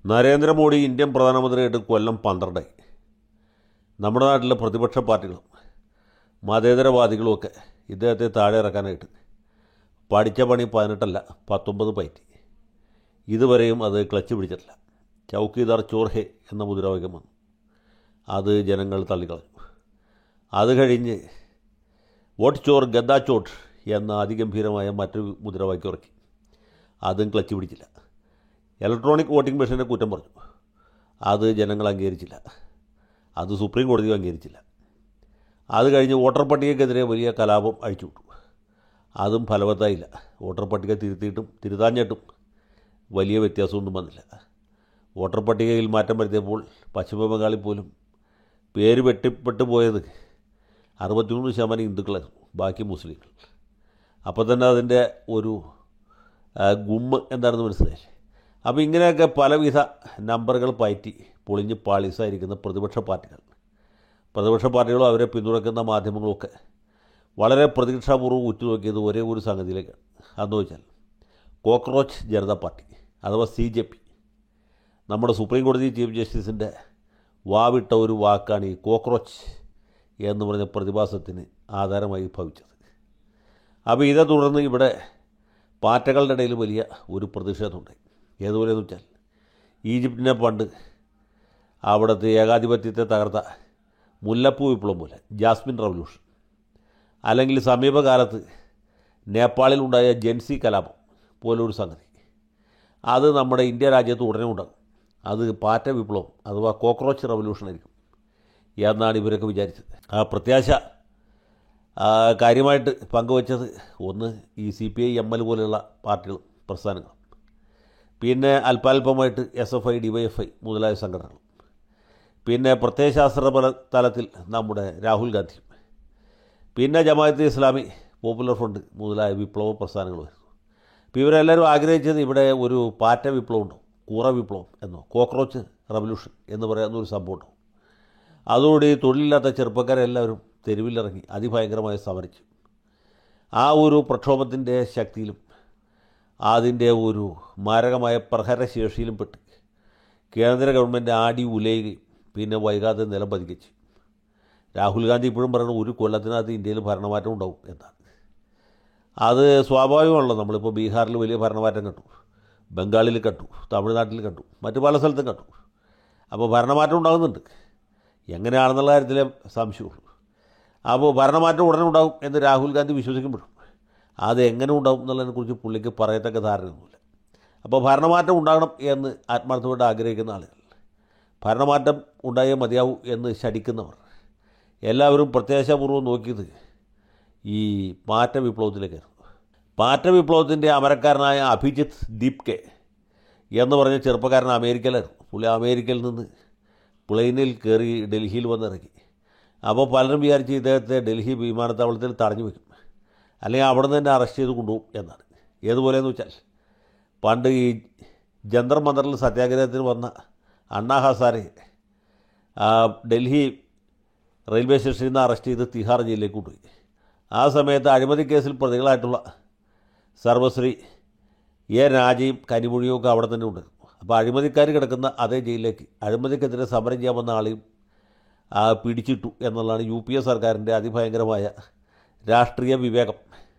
Narendra Modi Indian പ്രധാനമന്ത്രിയായിട്ട് കൊല്ലം പന്ത്രണ്ടായി നമ്മുടെ നാട്ടിലെ പ്രതിപക്ഷ പാർട്ടികളും മതേതരവാദികളുമൊക്കെ ഇദ്ദേഹത്തെ താഴെ ഇറക്കാനായിട്ട് പഠിച്ച പണി പതിനെട്ടല്ല പത്തൊമ്പത് പയറ്റി ഇതുവരെയും അത് ക്ലച്ച് പിടിച്ചിട്ടില്ല ചൗക്കീദാർ ചോർഹെ എന്ന മുദ്രാവാക്യം വന്നു അത് ജനങ്ങൾ തള്ളിക്കളഞ്ഞു അത് കഴിഞ്ഞ് വോട്ട് ചോർ ഗദ്ദാ ചോട്ട് എന്ന അതിഗംഭീരമായ മറ്റൊരു മുദ്രാവാക്യം ഇറക്കി അതും ക്ലച്ച് പിടിച്ചില്ല ഇലക്ട്രോണിക് വോട്ടിംഗ് മെഷീനെ കുറ്റം പറഞ്ഞു അത് ജനങ്ങൾ അംഗീകരിച്ചില്ല അത് സുപ്രീം കോടതിയും അംഗീകരിച്ചില്ല അത് കഴിഞ്ഞ് വോട്ടർ പട്ടികയ്ക്കെതിരെ വലിയ കലാപം അഴിച്ചുവിട്ടു അതും ഫലവത്തായില്ല വോട്ടർ പട്ടിക തിരുത്തിയിട്ടും തിരുത്താഞ്ഞിട്ടും വലിയ വ്യത്യാസമൊന്നും വന്നില്ല വോട്ടർ പട്ടികയിൽ മാറ്റം വരുത്തിയപ്പോൾ പശ്ചിമ ബംഗാളിൽ പോലും പേര് വെട്ടിപ്പെട്ടു പോയത് അറുപത്തിമൂന്ന് ശതമാനം ഹിന്ദുക്കളായിരുന്നു ബാക്കി മുസ്ലിങ്ങൾ അപ്പോൾ തന്നെ അതിൻ്റെ ഒരു ആ, ഗുമ്മ് എന്താണെന്ന് മനസ്സിലായില്ലേ അപ്പോൾ ഇങ്ങനെയൊക്കെ പലവിധ നമ്പറുകൾ പയറ്റി പൊളിഞ്ഞ് പാളിസായിരിക്കുന്ന പ്രതിപക്ഷ പാർട്ടികൾ പ്രതിപക്ഷ പാർട്ടികളും അവരെ പിന്തുണയ്ക്കുന്ന മാധ്യമങ്ങളുമൊക്കെ വളരെ പ്രതീക്ഷാപൂർവ്വം ഉറ്റുനോക്കിയത് ഒരേ ഒരു സംഗതിയിലേക്കാണ് അതെന്ന് വെച്ചാൽ കോക്രോച്ച് ജനതാ പാർട്ടി അഥവാ സി ജെ പി നമ്മുടെ സുപ്രീം കോടതി ചീഫ് ജസ്റ്റിസിൻ്റെ വാവിട്ട ഒരു വാക്കാണ് ഈ കോക്രോച്ച് എന്ന് പറഞ്ഞ പ്രതിഭാസത്തിന് ആധാരമായി ഭവിച്ചത് അപ്പോൾ ഇതേ തുടർന്ന് ഇവിടെ പാറ്റകളുടെ ഇടയിൽ വലിയ ഒരു പ്രതിഷേധമുണ്ടായി ഏതുപോലെയെന്ന് വെച്ചാൽ ഈജിപ്തിനെ പണ്ട് അവിടുത്തെ ഏകാധിപത്യത്തെ തകർത്ത മുല്ലപ്പൂ വിപ്ലവം പോലെ ജാസ്മിൻ റവല്യൂഷൻ അല്ലെങ്കിൽ സമീപകാലത്ത് നേപ്പാളിലുണ്ടായ ജെൻസി കലാപം പോലൊരു സംഗതി അത് നമ്മുടെ ഇന്ത്യ രാജ്യത്ത് ഉടനെ ഉണ്ടാകും അത് പാറ്റ വിപ്ലവം അഥവാ കോക്രോച്ച് റവല്യൂഷൻ ആയിരിക്കും എന്നാണ് ഇവരൊക്കെ വിചാരിച്ചത് ആ പ്രത്യാശ ആ, കാര്യമായിട്ട് പങ്കുവച്ചത് ഒന്ന് ഈ C P I M L പോലെയുള്ള പാർട്ടികളും പ്രസ്ഥാനങ്ങളും പിന്നെ അല്പാൽപമായിട്ട് S F I D Y F I മുതലായ സംഘടനകളും പിന്നെ പ്രത്യയശാസ്ത്ര പല- തലത്തിൽ നമ്മുടെ രാഹുൽ ഗാന്ധി പിന്നെ ജമാഅത്ത് ഇസ്ലാമി പോപ്പുലർ ഫ്രണ്ട് മുതലായ വിപ്ലവ പ്രസ്ഥാനങ്ങൾ വരുന്നു അപ്പോൾ ഇവരെല്ലാവരും ആഗ്രഹിച്ചത് ഇവിടെ ഒരു പാറ്റ വിപ്ലവം ഉണ്ടോ കൂറ വിപ്ലവം എന്നോ കോക്രോച്ച് റവല്യൂഷൻ എന്ന് പറയുന്ന ഒരു സംഭവം ഉണ്ടോ അതോടെ ഈ തൊഴിലില്ലാത്ത ചെറുപ്പക്കാരെല്ലാവരും തെരുവിലിറങ്ങി അതിഭയങ്കരമായി സമരിച്ചു ആ ഒരു പ്രക്ഷോഭത്തിൻ്റെ ശക്തിയിലും അതിൻ്റെ ഒരു മാരകമായ പ്രഹരശേഷിയിലും പെട്ട് കേന്ദ്ര ഗവൺമെൻറ് ആടി ഉലയുകയും പിന്നെ വൈകാതെ നിലം പതിക്കച്ചു രാഹുൽ ഗാന്ധി ഇപ്പോഴും പറയുന്നത് ഒരു കൊല്ലത്തിനകത്ത് ഇന്ത്യയിൽ ഭരണമാറ്റം ഉണ്ടാവും എന്നാണ് അത് സ്വാഭാവികമാണല്ലോ നമ്മളിപ്പോൾ ബീഹാറിൽ വലിയ ഭരണമാറ്റം കണ്ടു ബംഗാളിൽ കണ്ടു തമിഴ്നാട്ടിൽ കണ്ടു മറ്റു പല സ്ഥലത്തും കണ്ടു അപ്പോൾ ഭരണമാറ്റം ഉണ്ടാകുന്നുണ്ട് എങ്ങനെയാണെന്നുള്ള കാര്യത്തിലേ സംശയമുള്ളൂ അപ്പോൾ ഭരണമാറ്റം ഉടനെ ഉണ്ടാകും എന്ന് രാഹുൽ ഗാന്ധി വിശ്വസിക്കുമ്പോഴും അത് എങ്ങനെ ഉണ്ടാകും എന്നുള്ളതിനെക്കുറിച്ച് പുള്ളിക്ക് പറയത്തക്ക ധാരണയൊന്നുമില്ല അപ്പോൾ ഭരണമാറ്റം ഉണ്ടാകണം എന്ന് ആത്മാർത്ഥമായിട്ട് ആഗ്രഹിക്കുന്ന ആളുകൾ ഭരണമാറ്റം ഉണ്ടായേ മതിയാവൂ എന്ന് ശടിക്കുന്നവർ എല്ലാവരും പ്രത്യാശാപൂർവ്വം നോക്കിയത് ഈ പാറ്റ വിപ്ലവത്തിലേക്കായിരുന്നു പാറ്റ വിപ്ലവത്തിൻ്റെ അമരക്കാരനായ അഭിജിത്ത് ദീപ്കെ എന്ന് പറഞ്ഞ ചെറുപ്പക്കാരൻ അമേരിക്കയിലായിരുന്നു പുള്ളി അമേരിക്കയിൽ നിന്ന് പ്ലെയിനിൽ കയറി ഡൽഹിയിൽ വന്നിറങ്ങി അപ്പോൾ പലരും വിചാരിച്ച് ഇദ്ദേഹത്തെ ഡൽഹി വിമാനത്താവളത്തിൽ തടഞ്ഞു വയ്ക്കും അല്ലെങ്കിൽ അവിടെ നിന്ന് തന്നെ അറസ്റ്റ് ചെയ്ത് കൊണ്ടുപോകും എന്നാണ് ഏതുപോലെയെന്ന് വെച്ചാൽ പണ്ട് ഈ ജന്തർ മന്ദറിൽ സത്യാഗ്രഹത്തിന് വന്ന അണ്ണാ ഹസാരെ ആ, ഡൽഹി റെയിൽവേ സ്റ്റേഷനിൽ നിന്ന് അറസ്റ്റ് ചെയ്ത് തിഹാർ ജയിലിലേക്ക് കൊണ്ടുപോയി ആ സമയത്ത് അഴിമതി കേസിൽ പ്രതികളായിട്ടുള്ള സർവശ്രീ എ രാജയും കനിമൊഴിയും ഒക്കെ അവിടെ തന്നെ ഉണ്ട് അപ്പോൾ അഴിമതിക്കാർ കിടക്കുന്ന അതേ ജയിലിലേക്ക് അഴിമതിക്കെതിരെ സമരം ചെയ്യാൻ വന്ന ആളെയും ആ, പിടിച്ചിട്ടു എന്നുള്ളതാണ് യു പി എ സർക്കാരിൻ്റെ അതിഭയങ്കരമായ രാഷ്ട്രീയ വിവേകം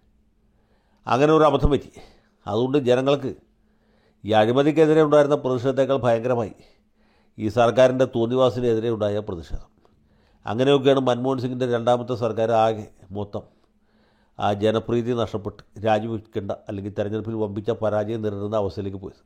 അങ്ങനെ ഒരു അബദ്ധം പറ്റി അതുകൊണ്ട് ജനങ്ങൾക്ക് ഈ അഴിമതിക്കെതിരെ ഉണ്ടായിരുന്ന പ്രതിഷേധത്തേക്കാൾ ഭയങ്കരമായി ഈ സർക്കാരിൻ്റെ തോന്നിവാസിനെതിരെ ഉണ്ടായ പ്രതിഷേധം അങ്ങനെയൊക്കെയാണ് മൻമോഹൻ സിംഗിൻ്റെ രണ്ടാമത്തെ സർക്കാർ ആകെ മൊത്തം ആ ജനപ്രീതി നഷ്ടപ്പെട്ട് രാജിവെക്കേണ്ട അല്ലെങ്കിൽ തെരഞ്ഞെടുപ്പിൽ വമ്പിച്ച പരാജയം നേരിടുന്ന അവസ്ഥയിലേക്ക് പോയത്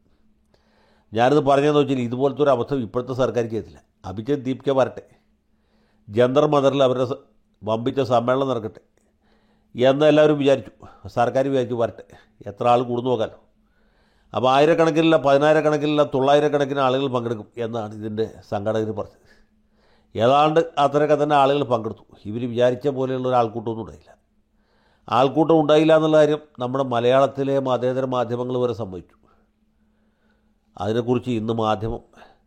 ഞാനിത് പറഞ്ഞതെന്ന് വെച്ചാൽ ഇതുപോലത്തെ ഒരു അബദ്ധം ഇപ്പോഴത്തെ സർക്കാർ ചെയ്തില്ല അഭിജിത് ദീപ്ക വരട്ടെ ജന്തർ മദറിൽ അവരുടെ സ- വമ്പിച്ച സമ്മേളനം നടക്കട്ടെ എന്ന് എല്ലാവരും വിചാരിച്ചു സർക്കാർ വിചാരിച്ചു വരട്ടെ എത്ര ആൾ കൂടുന്നു നോക്കാമല്ലോ അപ്പോൾ ആയിരക്കണക്കിനല്ല പതിനായിരക്കണക്കിനല്ല തൊള്ളായിരക്കണക്കിന് ആളുകൾ പങ്കെടുക്കും എന്നാണ് ഇതിൻ്റെ സംഘടകർ പറഞ്ഞത് ഏതാണ്ട് അത്രയൊക്കെ തന്നെ ആളുകൾ പങ്കെടുത്തു ഇവർ വിചാരിച്ച പോലെയുള്ള ഒരു ആൾക്കൂട്ടമൊന്നും ഉണ്ടായില്ല ആൾക്കൂട്ടം ഉണ്ടായില്ല എന്നുള്ള കാര്യം നമ്മുടെ മലയാളത്തിലെ മതേതര മാധ്യമങ്ങൾ വരെ സമ്മതിച്ചു അതിനെക്കുറിച്ച് ഇന്ന് മാധ്യമം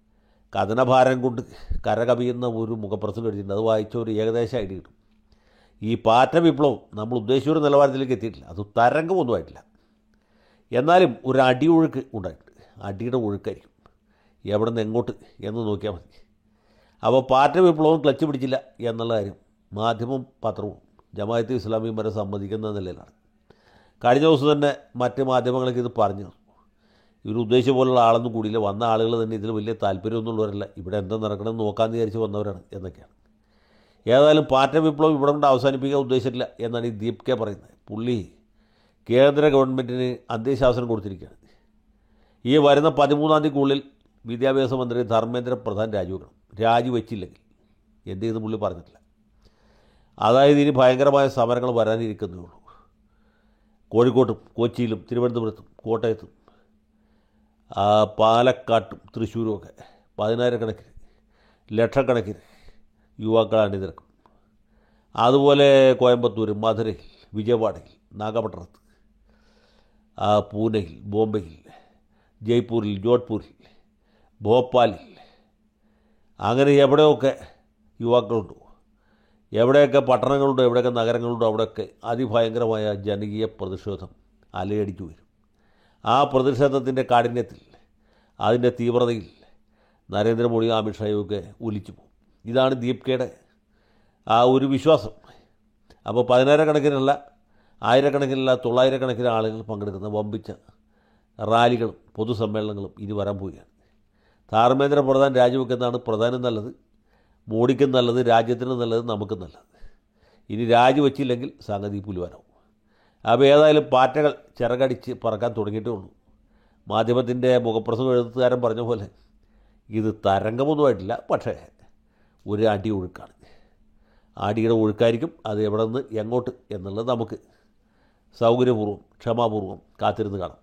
കഥനഭാരം കൊണ്ട് കരകവിയുന്ന ഒരു മുഖപ്രസംഗം എഴുതിയിട്ടുണ്ട് അത് വായിച്ച ഒരു ഏകദേശം ഐഡിയ കിട്ടും ഈ പാറ്റ വിപ്ലവം നമ്മൾ ഉദ്ദേശിച്ച ഒരു നിലവാരത്തിലേക്ക് എത്തിയിട്ടില്ല അത് തരംഗമൊന്നും ആയിട്ടില്ല എന്നാലും ഒരു അടിയൊഴുക്ക് ഉണ്ടായിട്ടുണ്ട് അടിയുടെ ഒഴുക്കായിരിക്കും എവിടെ നിന്ന് എങ്ങോട്ട് എന്ന് നോക്കിയാൽ മതി അപ്പോൾ പാർട്ടി വിപ്ലവം ക്ലച്ച് പിടിച്ചില്ല എന്നുള്ള കാര്യം മാധ്യമവും പത്രവും ജമാഅത്ത് ഇസ്ലാമിയും വരെ സമ്മതിക്കുന്ന നിലയിലാണ് കഴിഞ്ഞ ദിവസം തന്നെ മറ്റ് മാധ്യമങ്ങൾക്ക് ഇത് പറഞ്ഞു ഇവർ ഉദ്ദേശിച്ച പോലുള്ള ആളൊന്നും കൂടിയില്ല വന്ന ആളുകൾ തന്നെ ഇതിൽ വലിയ താല്പര്യമൊന്നുമുള്ളവരല്ല ഇവിടെ എന്താ നടക്കണം നോക്കാമെന്ന് വിചാരിച്ച് വന്നവരാണ് എന്നൊക്കെയാണ് ഏതായാലും പാർട്ടി വിപ്ലവം ഇവിടെ കൊണ്ട് അവസാനിപ്പിക്കാൻ ഉദ്ദേശിച്ചിട്ടില്ല എന്നാണ് ഈ ദീപ് കെ പറയുന്നത് പുള്ളി കേന്ദ്ര ഗവൺമെൻറ്റിന് അന്ത്യശാസനം കൊടുത്തിരിക്കുകയാണ് ഈ വരുന്ന പതിമൂന്നാം തീയതിക്കുള്ളിൽ വിദ്യാഭ്യാസ മന്ത്രി ധർമ്മേന്ദ്ര പ്രധാൻ രാജിവെക്കണം രാജിവെച്ചില്ലെങ്കിൽ എന്ത് ചെയ്ത് പുള്ളി പറഞ്ഞിട്ടില്ല അതായത് ഇനി ഭയങ്കരമായ സമരങ്ങൾ വരാനിരിക്കുന്നേ ഉള്ളൂ കോഴിക്കോട്ടും കൊച്ചിയിലും തിരുവനന്തപുരത്തും കോട്ടയത്തും ആ, പാലക്കാട്ടും തൃശ്ശൂരും ഒക്കെ പതിനായിരക്കണക്കിന് ലക്ഷക്കണക്കിന് യുവാക്കൾ അണിനിരക്കും അതുപോലെ കോയമ്പത്തൂർ മധുരയിൽ വിജയവാഡയിൽ നാഗപട്ടണത്ത് ആ, പൂനെയിൽ ബോംബെയിൽ ജയ്പൂരിൽ ജോധ്പൂരിൽ ഭോപ്പാലിൽ അങ്ങനെ എവിടെയൊക്കെ യുവാക്കളുണ്ടോ എവിടെയൊക്കെ പട്ടണങ്ങളുണ്ടോ എവിടെയൊക്കെ നഗരങ്ങളുണ്ടോ അവിടെയൊക്കെ അതിഭയങ്കരമായ ജനകീയ പ്രതിഷേധം അലയടിച്ചു വരും ആ പ്രതിഷേധത്തിൻ്റെ കാഠിന്യത്തിൽ അതിൻ്റെ തീവ്രതയിൽ നരേന്ദ്രമോദിയും അമിത്ഷായും ഒക്കെ ഒലിച്ചു പോകും ഇതാണ് ദീപ്കയുടെ ആ ഒരു വിശ്വാസം അപ്പോൾ പതിനായിരക്കണക്കിനല്ല ആയിരക്കണക്കിനല്ല തൊള്ളായിരക്കണക്കിന് ആളുകൾ പങ്കെടുക്കുന്ന വമ്പിച്ച റാലികളും പൊതുസമ്മേളനങ്ങളും ഇനി വരാൻ പോവുകയാണ് ധർമ്മേന്ദ്ര പ്രധാൻ രാജിവെക്കുന്നതാണ് പ്രധാനം നല്ലത് മോഡിക്കും നല്ലത് രാജ്യത്തിന് നല്ലത് നമുക്കും നല്ലത് ഇനി രാജിവെച്ചില്ലെങ്കിൽ സംഗതി പുലുവാനാവും അപ്പോൾ ഏതായാലും പാറ്റകൾ ചിറകടിച്ച് പറക്കാൻ തുടങ്ങിയിട്ടേ ഉള്ളൂ മാധ്യമത്തിൻ്റെ മുഖപ്രസവം എഴുത്തുകാരൻ പറഞ്ഞ പോലെ ഇത് തരംഗമൊന്നുമായിട്ടില്ല പക്ഷേ ഒരു അടി ഒഴുക്കാണ് അടിയുടെ ഒഴുക്കായിരിക്കും അത് എവിടെ നിന്ന് എങ്ങോട്ട് എന്നുള്ളത് നമുക്ക് സൗകര്യപൂർവ്വം ക്ഷമാപൂർവ്വം കാത്തിരുന്ന് കാണാം